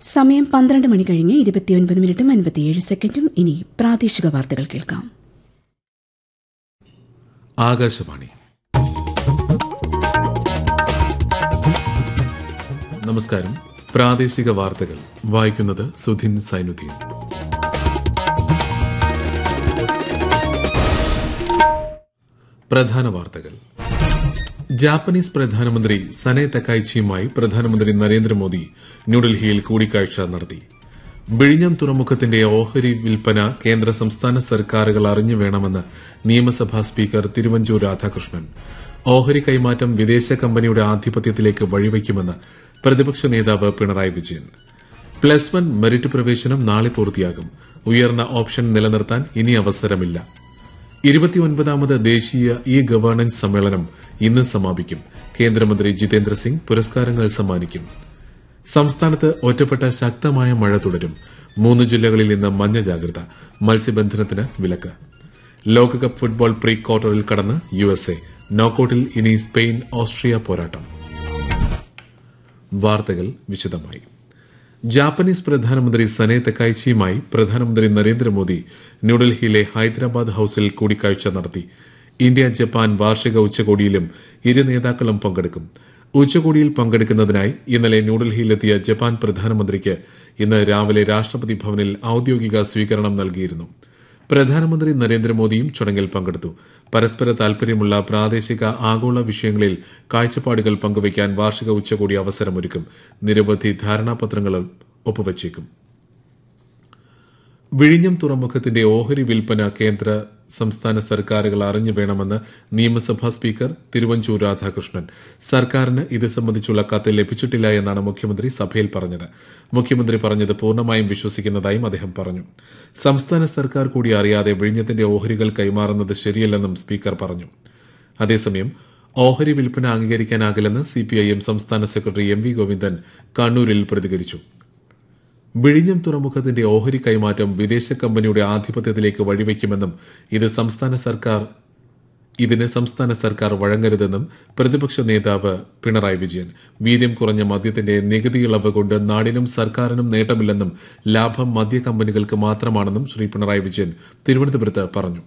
സമയം പന്ത്രണ്ട് മണി കഴിഞ്ഞ് ഇരുപത്തിയൊൻപത് മിനിറ്റും അൻപത്തിയേഴ് സെക്കൻഡും ഇനി പ്രാദേശിക വാർത്തകൾ കേൾക്കാം ആകാശവാണി നമസ്കാരം പ്രാദേശിക വാർത്തകൾ വായിക്കുന്നത് സുധിൻ സൈനുദ്ദീൻ പ്രധാന വാർത്തകൾ ജാപ്പനീസ് പ്രധാനമന്ത്രി സനെ തക്കായ്ച്ചിയുമായി പ്രധാനമന്ത്രി നരേന്ദ്രമോദി ന്യൂഡൽഹിയിൽ കൂടിക്കാഴ്ച നടത്തി വിഴിഞ്ഞം തുറമുഖത്തിന്റെ ഓഹരി വിൽപ്പന കേന്ദ്ര സംസ്ഥാന സർക്കാരുകൾ അറിഞ്ഞു വേണമെന്ന് നിയമസഭാ സ്പീക്കർ തിരുവഞ്ചൂർ രാധാകൃഷ്ണൻ ഓഹരി കൈമാറ്റം വിദേശ കമ്പനിയുടെ ആധിപത്യത്തിലേക്ക് വഴിവയ്ക്കുമെന്ന് പ്രതിപക്ഷ നേതാവ് Pinarayi Vijayan plus one merit പ്രവേശനം നാളെ പൂർത്തിയാകും ഉയർന്ന ഓപ്ഷൻ നിലനിർത്താൻ ഇനി അവസരമില്ല ഇരുപത്തിയൊൻപതാമത് ദേശീയ ഇ ഗവേണൻസ് സമ്മേളനം ഇന്ന് സമാപിക്കും കേന്ദ്രമന്ത്രി ജിതേന്ദ്ര സിംഗ് പുരസ്കാരങ്ങൾ സമ്മാനിക്കും സംസ്ഥാനത്ത് ഒറ്റപ്പെട്ട ശക്തമായ മഴ തുടരും മൂന്ന് ജില്ലകളിൽ ഇന്ന് മഞ്ഞ ജാഗ്രത മത്സ്യബന്ധനത്തിന് വിലക്ക് ലോകകപ്പ് ഫുട്ബോൾ പ്രീ ക്വാർട്ടറിൽ കടന്ന് യുഎസ്എ നോക്കൌട്ടിൽ ഇനി സ്പെയിൻ ഓസ്ട്രിയ പോരാട്ടം വാർത്തകൾ വിശദമായി ജാപ്പനീസ് പ്രധാനമന്ത്രി സനെ തെക്കായ്ച്ചിയുമായി പ്രധാനമന്ത്രി നരേന്ദ്രമോദി ന്യൂഡൽഹിയിലെ ഹൈദരാബാദ് ഹൌസിൽ കൂടിക്കാഴ്ച നടത്തി ഇന്ത്യ ജപ്പാൻ വാർഷിക ഉച്ചകോടിയിലും ഇരു നേതാക്കളും പങ്കെടുക്കും ഉച്ചകോടിയിൽ പങ്കെടുക്കുന്നതിനായി ഇന്നലെ ന്യൂഡൽഹിയിലെത്തിയ ജപ്പാൻ പ്രധാനമന്ത്രിക്ക് ഇന്ന് രാവിലെ രാഷ്ട്രപതി ഭവനിൽ ഔദ്യോഗിക സ്വീകരണം നൽകിയിരുന്നു പ്രധാനമന്ത്രി നരേന്ദ്രമോദിയും ചടങ്ങിൽ പങ്കെടുത്തു പരസ്പര താൽപര്യമുള്ള പ്രാദേശിക ആഗോള വിഷയങ്ങളിൽ കാഴ്ചപ്പാടുകൾ പങ്കുവയ്ക്കാൻ വാർഷിക ഉച്ചകോടി അവസരമൊരുക്കും നിരവധി ധാരണാപത്രങ്ങളും ഒപ്പുവച്ചേക്കും വിഴിഞ്ഞം തുറമുഖത്തിന്റെ ഓഹരി വിൽപ്പന കേന്ദ്ര സംസ്ഥാന സർക്കാരുകൾ അറിഞ്ഞു വേണമെന്ന് നിയമസഭാ സ്പീക്കർ തിരുവഞ്ചൂർ രാധാകൃഷ്ണൻ സർക്കാരിന് ഇത് സംബന്ധിച്ചുള്ള കത്ത് ലഭിച്ചിട്ടില്ല എന്നാണ് മുഖ്യമന്ത്രി സഭയിൽ പറഞ്ഞത് മുഖ്യമന്ത്രി പറഞ്ഞത് പൂർണ്ണമായും വിശ്വസിക്കുന്നതായും അദ്ദേഹം പറഞ്ഞു സംസ്ഥാന സർക്കാർ കൂടി അറിയാതെ വിഴിഞ്ഞത്തിന്റെ ഓഹരികൾ കൈമാറുന്നത് ശരിയല്ലെന്നും സ്പീക്കർ പറഞ്ഞു അതേസമയം ഓഹരി വിൽപ്പന അംഗീകരിക്കാനാകില്ലെന്ന് സിപിഐഎം സംസ്ഥാന സെക്രട്ടറി എം വി ഗോവിന്ദൻ കണ്ണൂരിൽ പ്രതികരിച്ചു വിഴിഞ്ഞം തുറമുഖത്തിന്റെ ഓഹരി കൈമാറ്റം വിദേശ കമ്പനിയുടെ ആധിപത്യത്തിലേക്ക് വഴിവെക്കുമെന്നും ഇത് സംസ്ഥാന സർക്കാർ ഇതിന് സംസ്ഥാന സർക്കാർ വഴങ്ങരുതെന്നും പ്രതിപക്ഷ നേതാവ് പിണറായി വിജയൻ വീര്യം കുറഞ്ഞ മദ്യത്തിന്റെ നികുതി ഇളവ് കൊണ്ട് നാടിനും സർക്കാരിനും നേട്ടമില്ലെന്നും ലാഭം മദ്യ കമ്പനികൾക്ക് മാത്രമാണെന്നും ശ്രീ പിണറായി വിജയൻ തിരുവനന്തപുരത്ത് പറഞ്ഞു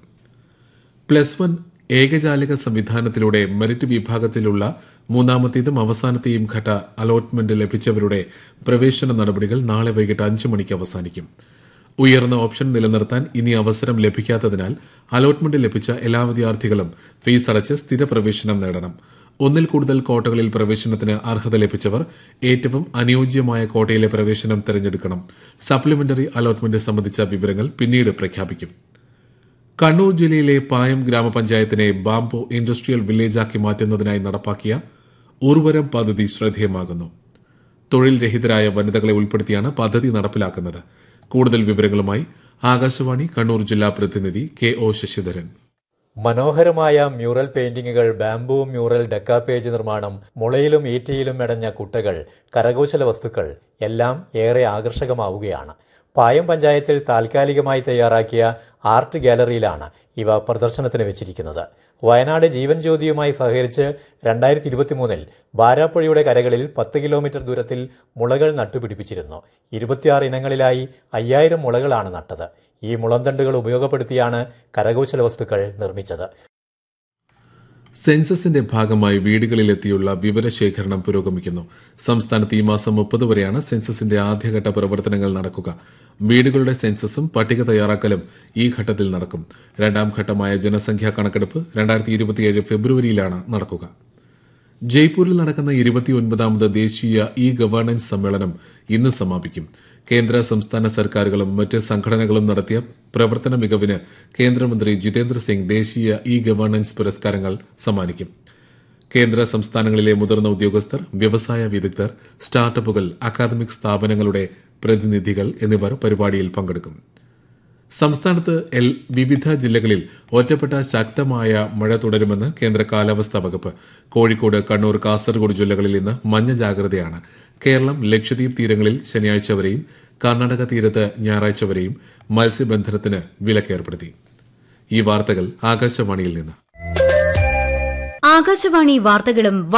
പ്ലസ് വൺ ഏകജാലക സംവിധാനത്തിലൂടെ മെറിറ്റ് വിഭാഗത്തിലുള്ള മൂന്നാമത്തേതും അവസാനത്തെയും ഘട്ട അലോട്ട്മെന്റ് ലഭിച്ചവരുടെ പ്രവേശന നടപടികൾ നാളെ വൈകിട്ട് അഞ്ച് മണിക്ക് അവസാനിക്കും ഉയർന്ന ഓപ്ഷൻ നിലനിർത്താൻ ഇനി അവസരം ലഭിക്കാത്തതിനാൽ അലോട്ട്മെന്റ് ലഭിച്ച എല്ലാ വിദ്യാർത്ഥികളും ഫീസ് അടച്ച് സ്ഥിര പ്രവേശനം നേടണം ഒന്നിൽ കൂടുതൽ കോട്ടകളിൽ പ്രവേശനത്തിന് അർഹത ലഭിച്ചവർ ഏറ്റവും അനുയോജ്യമായ കോട്ടയിലെ പ്രവേശനം തിരഞ്ഞെടുക്കണം സപ്ലിമെന്ററി അലോട്ട്മെന്റ് സംബന്ധിച്ച വിവരങ്ങൾ പിന്നീട് പ്രഖ്യാപിക്കും കണ്ണൂർ ജില്ലയിലെ പായം ഗ്രാമപഞ്ചായത്തിനെ ബാംബോ ഇൻഡസ്ട്രിയൽ വില്ലേജാക്കി മാറ്റുന്നതിനായി നടപ്പാക്കിയ ഉർവരം പദ്ധതി ശ്രദ്ധേയമാകുന്നു തൊഴിൽ രഹിതരായ വനിതകളെ ഉൾപ്പെടുത്തിയാണ് പദ്ധതി നടപ്പിലാക്കുന്നത് കൂടുതൽ വിവരങ്ങളുമായി ആകാശവാണി കണ്ണൂർ ജില്ലാ പ്രതിനിധി കെ ഒ ശശിധരൻ മനോഹരമായ മ്യൂറൽ പെയിന്റിങ്ങുകൾ ബാംബു മ്യൂറൽ ഡെക്കാപേജ് നിർമ്മാണം മുളയിലും ഈറ്റയിലും മെടഞ്ഞ കുട്ടകൾ കരകൗശല വസ്തുക്കൾ എല്ലാം ഏറെ ആകർഷകമാവുകയാണ് പായം പഞ്ചായത്തിൽ താൽക്കാലികമായി തയ്യാറാക്കിയ ആർട്ട് ഗാലറിയിലാണ് ഇവ പ്രദർശനത്തിന് വെച്ചിരിക്കുന്നത് വയനാട് ജീവൻ ജ്യോതിയുമായി സഹകരിച്ച് രണ്ടായിരത്തി ഇരുപത്തിമൂന്നിൽ ബാരാപ്പുഴയുടെ കരകളിൽ പത്ത് കിലോമീറ്റർ ദൂരത്തിൽ മുളകൾ നട്ടുപിടിപ്പിച്ചിരുന്നു ഇരുപത്തിയാറ് ഇനങ്ങളിലായി അയ്യായിരം മുളകളാണ് നട്ടത് ഈ മുളന്തണ്ടുകൾ ഉപയോഗപ്പെടുത്തിയാണ് കരകൗശല വസ്തുക്കൾ നിർമ്മിച്ചത് സെൻസസിന്റെ ഭാഗമായി വീടുകളിലെത്തിയുള്ള വിവരശേഖരണം പുരോഗമിക്കുന്നു സംസ്ഥാനത്ത് ഈ മാസം മുപ്പത് വരെയാണ് സെൻസസിന്റെ ആദ്യഘട്ട പ്രവർത്തനങ്ങൾ നടക്കുക വീടുകളുടെ സെൻസസും പട്ടിക തയ്യാറാക്കലും ഈ ഘട്ടത്തിൽ നടക്കും രണ്ടാം ഘട്ടമായ ജനസംഖ്യാ കണക്കെടുപ്പ് രണ്ടായിരത്തി ഇരുപത്തിയേഴ് ഫെബ്രുവരിയിലാണ് നടക്കുക ജയ്പൂരിൽ നടക്കുന്ന ഇരുപത്തിയൊൻപതാമത് ദേശീയ ഇ ഗവേണൻസ് സമ്മേളനം ഇന്ന് സമാപിക്കും കേന്ദ്ര സംസ്ഥാന സർക്കാരുകളും മറ്റ് സംഘടനകളും നടത്തിയ പ്രവർത്തന മികവിന് കേന്ദ്രമന്ത്രി ജിതേന്ദ്ര സിംഗ് ദേശീയ ഇ ഗവേണൻസ് പുരസ്കാരങ്ങൾ സമ്മാനിക്കും കേന്ദ്ര സംസ്ഥാനങ്ങളിലെ മുതിർന്ന ഉദ്യോഗസ്ഥർ വ്യവസായ വിദഗ്ധർ സ്റ്റാർട്ടപ്പുകൾ അക്കാദമിക് സ്ഥാപനങ്ങളുടെ പ്രതിനിധികൾ എന്നിവർ പരിപാടിയിൽ പങ്കെടുക്കും സംസ്ഥാനത്ത് എൽ വിവിധ ജില്ലകളിൽ ഒറ്റപ്പെട്ട ശക്തമായ മഴ തുടരുമെന്ന് കേന്ദ്ര കാലാവസ്ഥാ വകുപ്പ് കോഴിക്കോട് കണ്ണൂർ കാസർഗോഡ് ജില്ലകളിൽ ഇന്ന് മഞ്ഞ ജാഗ്രതയാണ് കേരളം ലക്ഷദ്വീപ് തീരങ്ങളിൽ ശനിയാഴ്ച വരെയും കർണാടക തീരത്ത് ഞായറാഴ്ച വരെയും മത്സ്യബന്ധനത്തിന് വിലക്കേർപ്പെടുത്തി ഈ വാർത്തകൾ ആകാശവാണിയിൽ നിന്ന് ആകാശവാണി വാർത്തകളും